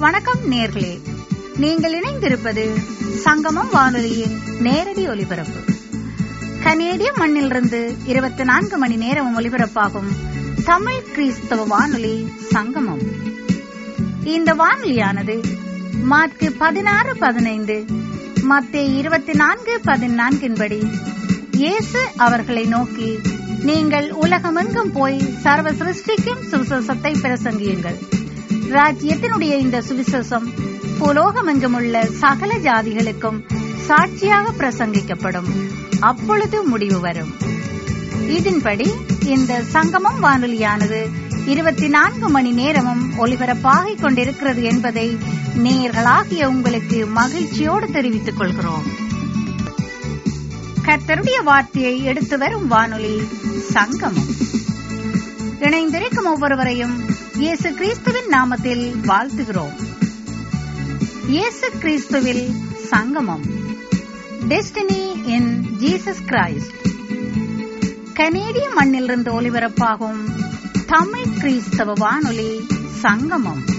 வணக்கம் நேர்களே நீங்கள் இணைந்திருப்பது சங்கமம் வானொலியின் நேரடி ஒலிபரப்பு கனேடிய மண்ணிலிருந்து இருபத்தி நான்கு மணி நேரம் ஒலிபரப்பாகும் தமிழ் கிறிஸ்தவ வானொலி சங்கமம் இந்த வானொலியானது மார்க்கு பதினாறு பதினைந்து மத்திய இருபத்தி நான்கு பதினான்கின்படி இயேசு அவர்களை நோக்கி நீங்கள் உலகமெங்கும் போய் சர்வ சிருஷ்டிக்கும் சுவிசேஷத்தை பிரசங்கியுங்கள் ராஜ்யத்தினுடைய இந்த சுவிசேஷம் புலோகமெங்கும் உள்ள சகல ஜாதிகளுக்கும் சாட்சியாக பிரசங்கிக்கப்படும் அப்பொழுது முடிவு வரும் இதன்படி இந்த சங்கமம் வானொலியானது இருபத்தி நான்கு மணி நேரமும் ஒலிபரப்பாகிக் கொண்டிருக்கிறது என்பதை நேயர்களாகிய உங்களுக்கு மகிழ்ச்சியோடு தெரிவித்துக் கொள்கிறோம் கர்த்தருடைய வார்த்தையை எடுத்து வரும் வானொலி சங்கமம் இணைந்திருக்கும் ஒவ்வொருவரையும் இயேசு கிறிஸ்துவின் நாமத்தில் வாழ்த்துகிறோம் இயேசு கிறிஸ்துவில் சங்கமம் டெஸ்டினி இன் ஜீசஸ் கிரைஸ்ட் கனேடிய மண்ணிலிருந்து ஒலிபரப்பாகும் தமிழ் கிறிஸ்தவ வானொலி சங்கமம்